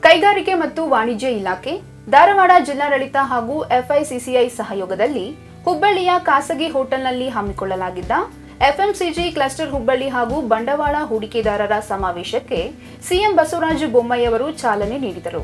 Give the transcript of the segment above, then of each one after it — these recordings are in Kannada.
ಕೈಗಾರಿಕೆ ಮತ್ತು ವಾಣಿಜ್ಯ ಇಲಾಖೆ ಧಾರವಾಡ ಜಿಲ್ಲಾಡಳಿತ ಹಾಗೂ ಎಫ್ಐಸಿಸಿಐ ಸಹಯೋಗದಲ್ಲಿ ಹುಬ್ಬಳ್ಳಿಯ ಖಾಸಗಿ ಹೋಟೆಲ್ನಲ್ಲಿ ಹಮ್ಮಿಕೊಳ್ಳಲಾಗಿದ್ದ ಎಫ್ಎಂಸಿಜಿ ಕ್ಲಸ್ಟರ್ ಹುಬ್ಬಳ್ಳಿ ಹಾಗೂ ಬಂಡವಾಳ ಹೂಡಿಕೆದಾರರ ಸಮಾವೇಶಕ್ಕೆ ಸಿಎಂ ಬಸವರಾಜ ಬೊಮ್ಮಾಯಿ ಅವರು ಚಾಲನೆ ನೀಡಿದರು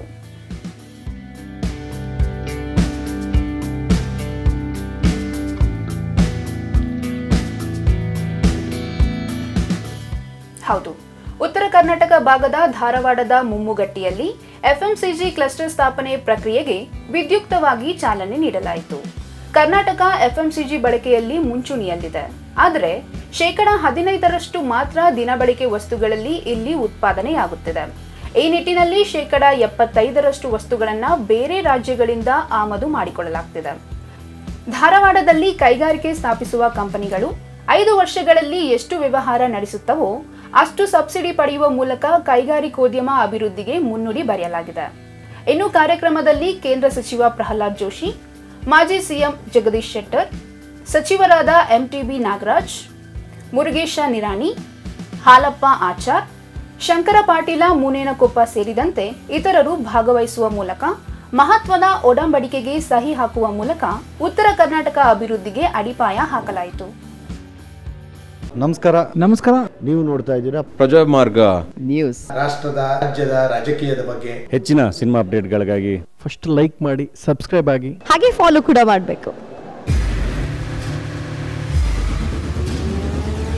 ಹೌದು ಉತ್ತರ ಕರ್ನಾಟಕ ಭಾಗದ ಧಾರವಾಡದ ಮುಮ್ಮುಗಟ್ಟಿಯಲ್ಲಿ ಎಫ್ಎಂಸಿಜಿ ಕ್ಲಸ್ಟರ್ ಸ್ಥಾಪನೆ ಪ್ರಕ್ರಿಯೆಗೆ ವಿದ್ಯುಕ್ತವಾಗಿ ಚಾಲನೆ ನೀಡಲಾಯಿತು ಕರ್ನಾಟಕ ಎಫ್ಎಂಸಿಜಿ ಬಳಕೆಯಲ್ಲಿ ಮುಂಚೂಣಿಯಲ್ಲಿದೆ ಆದರೆ ಶೇಕಡ ಹದಿನೈದರಷ್ಟು ಮಾತ್ರ ದಿನಬಳಕೆ ವಸ್ತುಗಳಲ್ಲಿ ಇಲ್ಲಿ ಉತ್ಪಾದನೆಯಾಗುತ್ತಿದೆ ಈ ನಿಟ್ಟಿನಲ್ಲಿ ಶೇಕಡ ಎಪ್ಪತ್ತೈದರಷ್ಟು ವಸ್ತುಗಳನ್ನು ಬೇರೆ ರಾಜ್ಯಗಳಿಂದ ಆಮದು ಮಾಡಿಕೊಳ್ಳಲಾಗ್ತಿದೆ ಧಾರವಾಡದಲ್ಲಿ ಕೈಗಾರಿಕೆ ಸ್ಥಾಪಿಸುವ ಕಂಪನಿಗಳು ಐದು ವರ್ಷಗಳಲ್ಲಿ ಎಷ್ಟು ವ್ಯವಹಾರ ನಡೆಸುತ್ತವೋ ಅಷ್ಟು ಸಬ್ಸಿಡಿ ಪಡೆಯುವ ಮೂಲಕ ಕೈಗಾರಿಕೋದ್ಯಮ ಅಭಿವೃದ್ಧಿಗೆ ಮುನ್ನುಡಿ ಬರೆಯಲಾಗಿದೆ ಇನ್ನು ಕಾರ್ಯಕ್ರಮದಲ್ಲಿ ಕೇಂದ್ರ ಸಚಿವ ಪ್ರಹ್ಲಾದ್ ಜೋಶಿ ಮಾಜಿ ಸಿಎಂ ಜಗದೀಶ್ ಶೆಟ್ಟರ್ ಸಚಿವರಾದ ಎಂಟಿಬಿ ನಾಗರಾಜ್ ಮುರುಗೇಶ ನಿರಾಣಿ ಹಾಲಪ್ಪ ಆಚಾರ್ ಶಂಕರ ಪಾಟೀಲ ಮುನೇನಕೊಪ್ಪ ಸೇರಿದಂತೆ ಇತರರು ಭಾಗವಹಿಸುವ ಮೂಲಕ ಮಹತ್ವದ ಒಡಂಬಡಿಕೆಗೆ ಸಹಿ ಹಾಕುವ ಮೂಲಕ ಉತ್ತರ ಕರ್ನಾಟಕ ಅಭಿವೃದ್ಧಿಗೆ ಅಡಿಪಾಯ ಹಾಕಲಾಯಿತು ನಮಸ್ಕಾರ ನಮಸ್ಕಾರ ನೀವು ನೋಡ್ತಾ ಇದ್ದೀರಾ ಪ್ರಜಾಮಾರ್ಗ ನ್ಯೂಸ್ ರಾಷ್ಟ್ರದ ರಾಜ್ಯದ ರಾಜಕೀಯದ ಬಗ್ಗೆ ಹೆಚ್ಚಿನ ಸಿನಿಮಾ ಅಪ್ಡೇಟ್ಗಳಿಗಾಗಿ ಫಸ್ಟ್ ಲೈಕ್ ಮಾಡಿ ಸಬ್ಸ್ಕ್ರೈಬ್ ಆಗಿ ಹಾಗೆ ಫಾಲೋ ಕೂಡ ಮಾಡಬೇಕು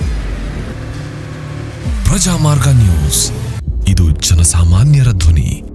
ಪ್ರಜಾಮಾರ್ಗ ನ್ಯೂಸ್ ಇದು ಜನಸಾಮಾನ್ಯರ ಧ್ವನಿ